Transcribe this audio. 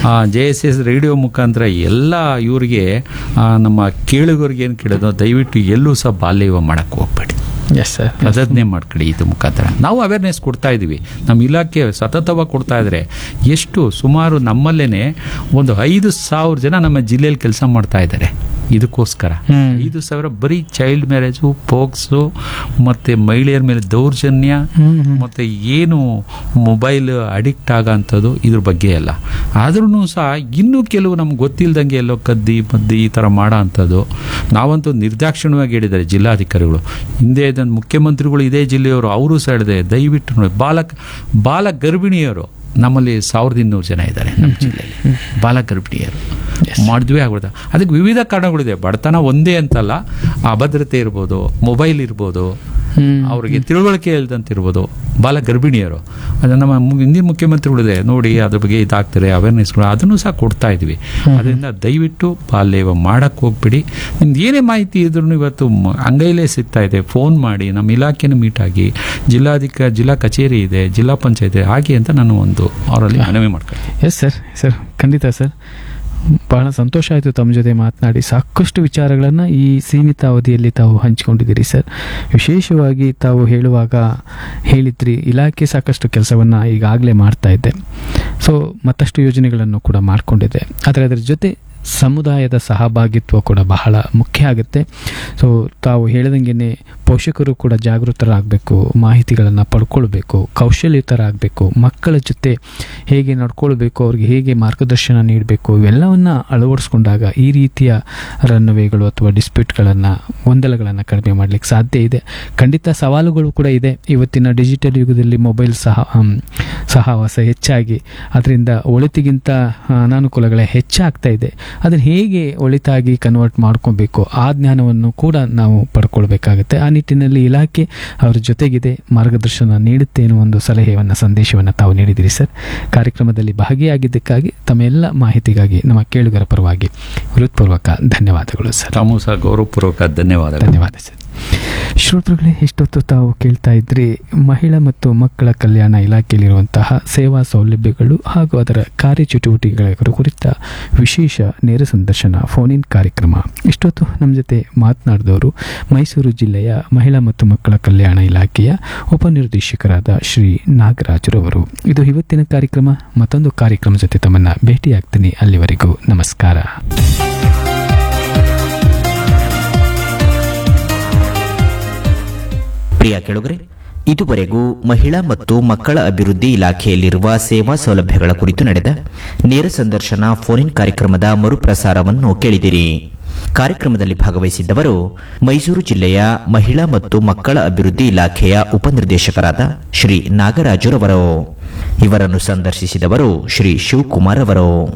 J S S radio ಮುಖಾಂತರ ಎಲ್ಲ ಇವರಿಗೆ ಆ, ನಮ್ಮ ಕೇಳುಗರಿಗೆ ಏನು ಕೇಳೋದು ದಯವಿಟ್ಟು ಎಲ್ಲೂ ಸಹ ಬಾಲ್ಯ ವಿವಾಹ ಮಾಡಕ್ಕೆ ಹೋಗ್ಬೇಡಿ ಎಸ್ ಸರ್ ಪ್ರತಿಜ್ಞೆ ಮಾಡ್ಕೊಳ್ಳಿ ಇದು ಮುಖಾಂತರ ನಾವು ಅವೇರ್ನೆಸ್ ಕೊಡ್ತಾ ಇದ್ದೀವಿ ನಮ್ಮ ಇಲಾಖೆ ಸತತವಾಗಿ ಕೊಡ್ತಾ ಇದ್ರೆ ಎಷ್ಟು ಸುಮಾರು ನಮ್ಮಲ್ಲೇ ಒಂದು ಐದು ಸಾವಿರ ಜನ ನಮ್ಮ ಜಿಲ್ಲೆಯಲ್ಲಿ ಕೆಲಸ ಮಾಡ್ತಾ ಇದ್ದಾರೆ ಇದಕ್ಕೋಸ್ಕರ ಹ್ಮ್. ಐದು ಸಾವಿರ ಬರೀ ಚೈಲ್ಡ್ ಮ್ಯಾರೇಜು ಪೋಕ್ಸು ಮತ್ತು ಮಹಿಳೆಯರ ಮೇಲೆ ದೌರ್ಜನ್ಯ ಹ್ಮ್, ಹ್ಮ್. ಮತ್ತು ಏನು ಮೊಬೈಲ್ ಅಡಿಕ್ಟ್ ಆಗೋಂಥದ್ದು ಇದ್ರ ಬಗ್ಗೆ ಅಲ್ಲ ಆದ್ರೂ ಸಹ ಇನ್ನೂ ಕೆಲವು ನಮ್ಗೆ ಗೊತ್ತಿಲ್ದಂಗೆ ಎಲ್ಲೋ ಕದ್ದಿ ಮದ್ದಿ ಈ ಥರ ಮಾಡೋ ಅಂಥದ್ದು ನಾವಂತೂ ನಿರ್ದಾಕ್ಷಿಣ್ಯವಾಗಿ ಹೇಳಿದ್ದಾರೆ ಜಿಲ್ಲಾಧಿಕಾರಿಗಳು ಹಿಂದೆ ಇದನ್ನು ಮುಖ್ಯಮಂತ್ರಿಗಳು ಇದೇ ಜಿಲ್ಲೆಯವರು ಅವರು ಸಹ ಹೇಳಿದೆ ದಯವಿಟ್ಟು ನೋಡಿ ಬಾಲಕ ಬಾಲ ಗರ್ಭಿಣಿಯರು ನಮ್ಮಲ್ಲಿ ಸಾವಿರದ ಇನ್ನೂರು ಜನ ಇದ್ದಾರೆ ನಮ್ಮ ಜಿಲ್ಲೆಯಲ್ಲಿ ಬಾಲ ಗರ್ಭಿಣಿಯರು ಮಾಡಿದ್ವಿ ಆಗ್ಬಿಡ್ತಾರೆ ಅದಕ್ಕೆ ವಿವಿಧ ಕಾರಣಗಳಿದೆ ಬಡತನ ಒಂದೇ ಅಂತಲ್ಲ ಅಭದ್ರತೆ ಇರ್ಬೋದು ಮೊಬೈಲ್ ಇರ್ಬೋದು ಹ್ಮ್. ಅವರಿಗೆ ತಿಳುವಳಿಕೆ ಇಲ್ದಂತ ಇರ್ಬೋದು ಬಾಲ ಗರ್ಭಿಣಿಯರು ಅದು ನಮ್ಮ ಮು- ಹಿಂದಿನ ಮುಖ್ಯಮಂತ್ರಿಗಳಿದೆ ನೋಡಿ ಅದ್ರ ಬಗ್ಗೆ ಇದಾಗ್ತಾರೆ ಅವೇರ್ನೆಸ್ಗಳು ಅದನ್ನು ಸಹ ಕೊಡ್ತಾ ಇದ್ವಿ ಅದರಿಂದ ದಯವಿಟ್ಟು ಬಾಲ್ಯ ಮಾಡಕ್ಕೆ ಹೋಗ್ಬಿಡಿ ನಿಮ್ದು ಏನೇ ಮಾಹಿತಿ ಇದ್ರೂ ಇವತ್ತು ಮ- ಅಂಗೈಲೇ ಸಿಗ್ತಾ ಇದೆ ಫೋನ್ ಮಾಡಿ ನಮ್ಮ ಇಲಾಖೆನ ಮೀಟ್ ಆಗಿ ಜಿಲ್ಲಾಧಿಕ ಜಿಲ್ಲಾ ಕಚೇರಿ ಇದೆ ಜಿಲ್ಲಾ ಪಂಚಾಯತ್ ಇದೆ ಹಾಗೆ ಅಂತ ನಾನು ಒಂದು ಅವರಲ್ಲಿ ಮನವಿ ಮಾಡ್ತೀನಿ ಎಸ್ ಸರ್ ಸರ್ ಖಂಡಿತ ಸರ್ ಬಹಳ ಸಂತೋಷ ಆಯಿತು ತಮ್ಮ ಜೊತೆ ಮಾತನಾಡಿ ಸಾಕಷ್ಟು ವಿಚಾರಗಳನ್ನು ಈ ಸೀಮಿತ ಅವಧಿಯಲ್ಲಿ ತಾವು ಹಂಚಿಕೊಂಡಿದ್ದೀರಿ ಸರ್ ವಿಶೇಷವಾಗಿ ತಾವು ಹೇಳುವಾಗ ಹೇಳಿದ್ರಿ ಇಲಾಖೆ ಸಾಕಷ್ಟು ಕೆಲಸವನ್ನು ಈಗಾಗಲೇ ಮಾಡ್ತಾ ಇದೆ ಸೊ ಮತ್ತಷ್ಟು ಯೋಜನೆಗಳನ್ನು ಕೂಡ ಮಾಡಿಕೊಂಡಿದೆ ಆದರೆ ಅದರ ಜೊತೆ ಸಮುದಾಯದ ಸಹಭಾಗಿತ್ವ ಕೂಡ ಬಹಳ ಮುಖ್ಯ ಆಗುತ್ತೆ ಸೊ ತಾವು ಹೇಳ್ದಂಗೆ ಪೋಷಕರು ಕೂಡ ಜಾಗೃತರಾಗಬೇಕು ಮಾಹಿತಿಗಳನ್ನು ಪಡ್ಕೊಳ್ಬೇಕು ಕೌಶಲ್ಯತರಾಗಬೇಕು ಮಕ್ಕಳ ಜೊತೆ ಹೇಗೆ ನಡ್ಕೊಳ್ಬೇಕು ಅವ್ರಿಗೆ ಹೇಗೆ ಮಾರ್ಗದರ್ಶನ ನೀಡಬೇಕು ಇವೆಲ್ಲವನ್ನು ಅಳವಡಿಸ್ಕೊಂಡಾಗ ಈ ರೀತಿಯ ರನ್ವೇಗಳು ಅಥವಾ ಡಿಸ್ಪ್ಯೂಟ್ಗಳನ್ನು ಗೊಂದಲಗಳನ್ನು ಕಡಿಮೆ ಮಾಡಲಿಕ್ಕೆ ಸಾಧ್ಯ ಇದೆ ಖಂಡಿತ ಸವಾಲುಗಳು ಕೂಡ ಇದೆ ಇವತ್ತಿನ ಡಿಜಿಟಲ್ ಯುಗದಲ್ಲಿ ಮೊಬೈಲ್ ಸಹ ಆಮ್, ಸಹವಾಸ ಹೆಚ್ಚಾಗಿ ಅದರಿಂದ ಒಳಿತಿಗಿಂತ ಆ, ಅನಾನುಕೂಲಗಳೇ ಹೆಚ್ಚಾಗ್ತಾ ಇದೆ ಅದನ್ನು ಹೇಗೆ ಒಳಿತಾಗಿ ಕನ್ವರ್ಟ್ ಮಾಡ್ಕೊಬೇಕು ಆ ಜ್ಞಾನವನ್ನು ಕೂಡ ನಾವು ಪಡ್ಕೊಳ್ಬೇಕಾಗುತ್ತೆ ಆ ನಿಟ್ಟಿನಲ್ಲಿ ಇಲಾಖೆ ಅವರ ಜೊತೆಗಿದೆ ಮಾರ್ಗದರ್ಶನ ನೀಡುತ್ತೆ ಅನ್ನೋ ಒಂದು ಸಲಹೆಯನ್ನು ಸಂದೇಶವನ್ನು ತಾವು ನೀಡಿದಿರಿ ಸರ್ ಕಾರ್ಯಕ್ರಮದಲ್ಲಿ ಭಾಗಿಯಾಗಿದ್ದಕ್ಕಾಗಿ ತಮ್ಮ ಎಲ್ಲ ಮಾಹಿತಿಗಾಗಿ ನಮ್ಮ ಕೇಳುಗರ ಪರವಾಗಿ ಹೃತ್ಪೂರ್ವಕ ಧನ್ಯವಾದಗಳು ಸರ್ ತಾಮೂ ಸಹ ಗೌರವಪೂರ್ವಕ ಧನ್ಯವಾದಗಳು ಧನ್ಯವಾದ ಸರ್ ಶ್ರೋತೃಗಳೇ ಇಷ್ಟೊತ್ತು ತಾವು ಕೇಳ್ತಾ ಇದ್ರಿ ಮಹಿಳಾ ಮತ್ತು ಮಕ್ಕಳ ಕಲ್ಯಾಣ ಇಲಾಖೆಯಲ್ಲಿರುವಂತಹ ಸೇವಾ ಸೌಲಭ್ಯಗಳು ಹಾಗೂ ಅದರ ಕಾರ್ಯಚಟುವಟಿಕೆಗಳ ಕುರಿತ ವಿಶೇಷ ನೇರ ಸಂದರ್ಶನ ಫೋನ್ ಇನ್ ಕಾರ್ಯಕ್ರಮ ಇಷ್ಟೊತ್ತು ನಮ್ಮ ಜೊತೆ ಮಾತನಾಡಿದವರು ಮೈಸೂರು ಜಿಲ್ಲೆಯ ಮಹಿಳಾ ಮತ್ತು ಮಕ್ಕಳ ಕಲ್ಯಾಣ ಇಲಾಖೆಯ ಉಪನಿರ್ದೇಶಕರಾದ ಶ್ರೀ ನಾಗರಾಜರವರು ಇದು ಇವತ್ತಿನ ಕಾರ್ಯಕ್ರಮ ಮತ್ತೊಂದು ಕಾರ್ಯಕ್ರಮ ಜೊತೆ ತಮ್ಮನ್ನ ಭೇಟಿಯಾಗ್ತೀನಿ ಅಲ್ಲಿವರೆಗೂ ನಮಸ್ಕಾರ ಪ್ರಿಯ ಕೆಳಗರೆ ಇದುವರೆಗೂ ಮಹಿಳಾ ಮತ್ತು ಮಕ್ಕಳ ಅಭಿವೃದ್ಧಿ ಇಲಾಖೆಯಲ್ಲಿರುವ ಸೇವಾ ಸೌಲಭ್ಯಗಳ ಕುರಿತು ನಡೆದ ನೇರ ಸಂದರ್ಶನ ಫೋನ್ ಇನ್ ಕಾರ್ಯಕ್ರಮದ ಮರುಪ್ರಸಾರವನ್ನು ಕೇಳಿದಿರಿ ಕಾರ್ಯಕ್ರಮದಲ್ಲಿ ಭಾಗವಹಿಸಿದ್ದವರು ಮೈಸೂರು ಜಿಲ್ಲೆಯ ಮಹಿಳಾ ಮತ್ತು ಮಕ್ಕಳ ಅಭಿವೃದ್ಧಿ ಇಲಾಖೆಯ ಉಪನಿರ್ದೇಶಕರಾದ ಶ್ರೀ ನಾಗರಾಜುರವರು ಇವರನ್ನು ಸಂದರ್ಶಿಸಿದವರು ಶ್ರೀ ಶಿವಕುಮಾರ್ ಅವರು